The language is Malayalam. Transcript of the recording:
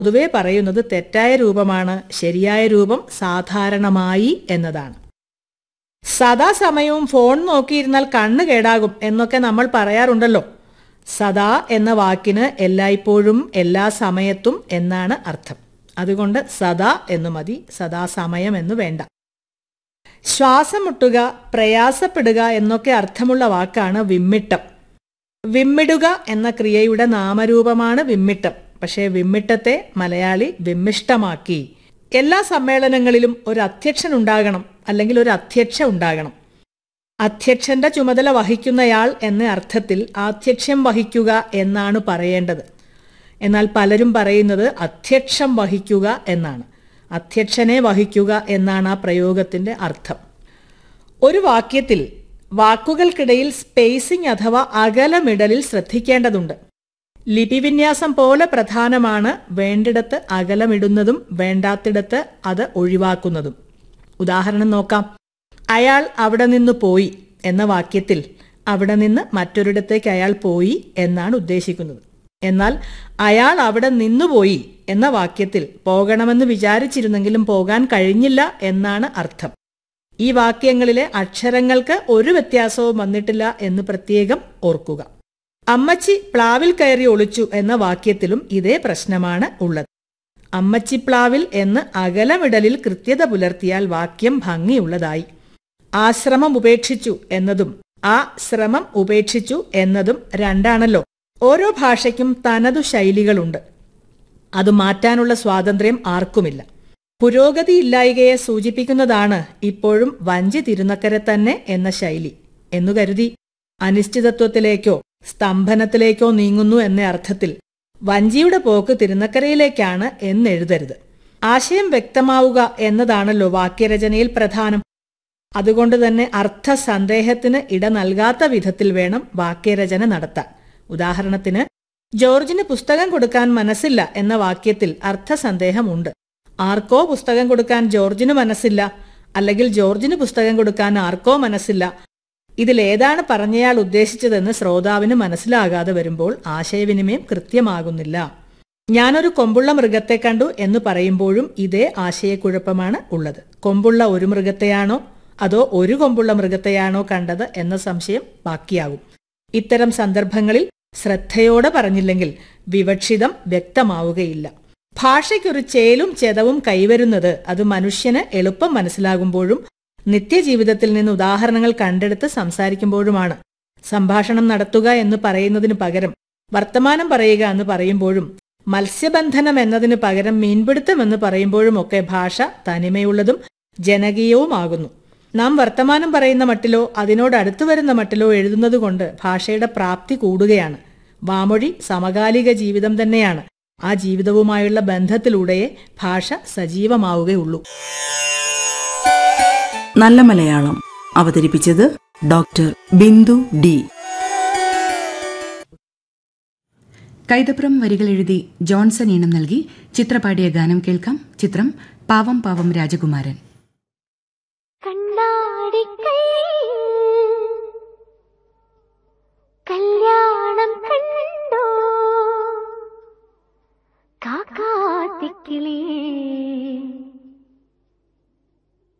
പൊതുവെ പറയുന്നത് തെറ്റായ രൂപമാണ് ശരിയായ രൂപം സാധാരണമായി എന്നതാണ് സദാസമയവും ഫോൺ നോക്കിയിരുന്നാൽ കണ്ണ് കേടാകും എന്നൊക്കെ നമ്മൾ പറയാറുണ്ടല്ലോ സദാ എന്ന വാക്കിന് എല്ലായ്പ്പോഴും എല്ലാ സമയത്തും എന്നാണ് അർത്ഥം അതുകൊണ്ട് സദാ എന്നു മതി സദാസമയം എന്ന് വേണ്ട ശ്വാസം മുട്ടുക പ്രയാസപ്പെടുക എന്നൊക്കെ അർത്ഥമുള്ള വാക്കാണ് വിമ്മിട്ടം വിമ്മിടുക എന്ന ക്രിയയുടെ നാമരൂപമാണ് വിമ്മിട്ടം പക്ഷേ വിമ്മിട്ടത്തെ മലയാളി വിമ്മിഷ്ടമാക്കി എല്ലാ സമ്മേളനങ്ങളിലും ഒരു അധ്യക്ഷൻ ഉണ്ടാകണം അല്ലെങ്കിൽ ഒരു അധ്യക്ഷ ഉണ്ടാകണം അധ്യക്ഷന്റെ ചുമതല വഹിക്കുന്നയാൾ എന്ന അർത്ഥത്തിൽ ആധ്യക്ഷ്യം വഹിക്കുക എന്നാണ് പറയേണ്ടത് എന്നാൽ പലരും പറയുന്നത് അധ്യക്ഷം വഹിക്കുക എന്നാണ് അധ്യക്ഷനെ വഹിക്കുക എന്നാണ് ആ പ്രയോഗത്തിന്റെ അർത്ഥം ഒരു വാക്യത്തിൽ വാക്കുകൾക്കിടയിൽ സ്പേസിംഗ് അഥവാ അകലമിടലിൽ ശ്രദ്ധിക്കേണ്ടതുണ്ട് ലിപിവിന്യാസം പോലെ പ്രധാനമാണ് വേണ്ടിടത്ത് അകലമിടുന്നതും വേണ്ടാത്തിടത്ത് അത് ഒഴിവാക്കുന്നതും ഉദാഹരണം നോക്കാം അയാൾ അവിടെ നിന്ന് പോയി എന്ന വാക്യത്തിൽ അവിടെ നിന്ന് മറ്റൊരിടത്തേക്ക് അയാൾ പോയി എന്നാണ് ഉദ്ദേശിക്കുന്നത് എന്നാൽ അയാൾ അവിടെ നിന്നുപോയി എന്ന വാക്യത്തിൽ പോകണമെന്ന് വിചാരിച്ചിരുന്നെങ്കിലും പോകാൻ കഴിഞ്ഞില്ല എന്നാണ് അർത്ഥം ഈ വാക്യങ്ങളിലെ അക്ഷരങ്ങൾക്ക് ഒരു വ്യത്യാസവും വന്നിട്ടില്ല എന്ന് പ്രത്യേകം ഓർക്കുക അമ്മച്ചി പ്ലാവിൽ കയറി ഒളിച്ചു എന്ന വാക്യത്തിലും ഇതേ പ്രശ്നമാണ് ഉള്ളത് അമ്മച്ചി പ്ലാവിൽ എന്ന് അകലമിടലിൽ കൃത്യത പുലർത്തിയാൽ വാക്യം ഭംഗിയുള്ളതായി ആശ്രമം ഉപേക്ഷിച്ചു എന്നതും ആ ശ്രമം ഉപേക്ഷിച്ചു എന്നതും രണ്ടാണല്ലോ ഓരോ ഭാഷയ്ക്കും തനതു ശൈലികളുണ്ട് അത് മാറ്റാനുള്ള സ്വാതന്ത്ര്യം ആർക്കുമില്ല പുരോഗതി ഇല്ലായികയെ സൂചിപ്പിക്കുന്നതാണ് ഇപ്പോഴും വഞ്ചി തിരുനക്കരെ തന്നെ എന്ന ശൈലി എന്നു കരുതി അനിശ്ചിതത്വത്തിലേക്കോ സ്തംഭനത്തിലേക്കോ നീങ്ങുന്നു എന്ന അർത്ഥത്തിൽ വഞ്ചിയുടെ പോക്ക് തിരുനക്കരയിലേക്കാണ് എന്നെഴുതരുത് ആശയം വ്യക്തമാവുക എന്നതാണല്ലോ വാക്യരചനയിൽ പ്രധാനം അതുകൊണ്ട് തന്നെ അർത്ഥ സന്ദേഹത്തിന് ഇട നൽകാത്ത വിധത്തിൽ വേണം വാക്യരചന നടത്താൻ ഉദാഹരണത്തിന് ജോർജിന് പുസ്തകം കൊടുക്കാൻ മനസ്സില്ല എന്ന വാക്യത്തിൽ അർത്ഥസന്ദേഹമുണ്ട് ആർക്കോ പുസ്തകം കൊടുക്കാൻ ജോർജിന് മനസ്സില്ല അല്ലെങ്കിൽ ജോർജിന് പുസ്തകം കൊടുക്കാൻ ആർക്കോ മനസ്സില്ല ഇതിലേതാണ് പറഞ്ഞയാൾ ഉദ്ദേശിച്ചതെന്ന് ശ്രോതാവിന് മനസ്സിലാകാതെ വരുമ്പോൾ ആശയവിനിമയം കൃത്യമാകുന്നില്ല ഞാനൊരു കൊമ്പുള്ള മൃഗത്തെ കണ്ടു എന്ന് പറയുമ്പോഴും ഇതേ ആശയക്കുഴപ്പമാണ് ഉള്ളത് കൊമ്പുള്ള ഒരു മൃഗത്തെയാണോ അതോ ഒരു കൊമ്പുള്ള മൃഗത്തെയാണോ കണ്ടത് എന്ന സംശയം ബാക്കിയാകും ഇത്തരം സന്ദർഭങ്ങളിൽ ശ്രദ്ധയോടെ പറഞ്ഞില്ലെങ്കിൽ വിവക്ഷിതം വ്യക്തമാവുകയില്ല ഭാഷയ്ക്കൊരു ചേലും ചെതവും കൈവരുന്നത് അത് മനുഷ്യന് എളുപ്പം മനസ്സിലാകുമ്പോഴും നിത്യജീവിതത്തിൽ നിന്ന് ഉദാഹരണങ്ങൾ കണ്ടെടുത്ത് സംസാരിക്കുമ്പോഴുമാണ് സംഭാഷണം നടത്തുക എന്ന് പറയുന്നതിന് പകരം വർത്തമാനം പറയുക എന്ന് പറയുമ്പോഴും മത്സ്യബന്ധനം എന്നതിന് പകരം മീൻപിടുത്തം എന്ന് പറയുമ്പോഴുമൊക്കെ ഭാഷ തനിമയുള്ളതും ജനകീയവുമാകുന്നു നാം വർത്തമാനം പറയുന്ന മട്ടിലോ അതിനോട് അടുത്തു വരുന്ന മട്ടിലോ എഴുതുന്നതുകൊണ്ട് ഭാഷയുടെ പ്രാപ്തി കൂടുകയാണ് വാമൊഴി സമകാലിക ജീവിതം തന്നെയാണ് ആ ജീവിതവുമായുള്ള ബന്ധത്തിലൂടെയേ ഭാഷ സജീവമാവുകയുള്ളൂ നല്ല മലയാളം അവതരിപ്പിച്ചത് ഡോക്ടർ ബിന്ദു ഡി കൈതപ്രം വരികൾ എഴുതി ജോൺസൺ ഈണം നൽകി ചിത്രപാടിയ ഗാനം കേൾക്കാം ചിത്രം പാവം പാവം രാജകുമാരൻ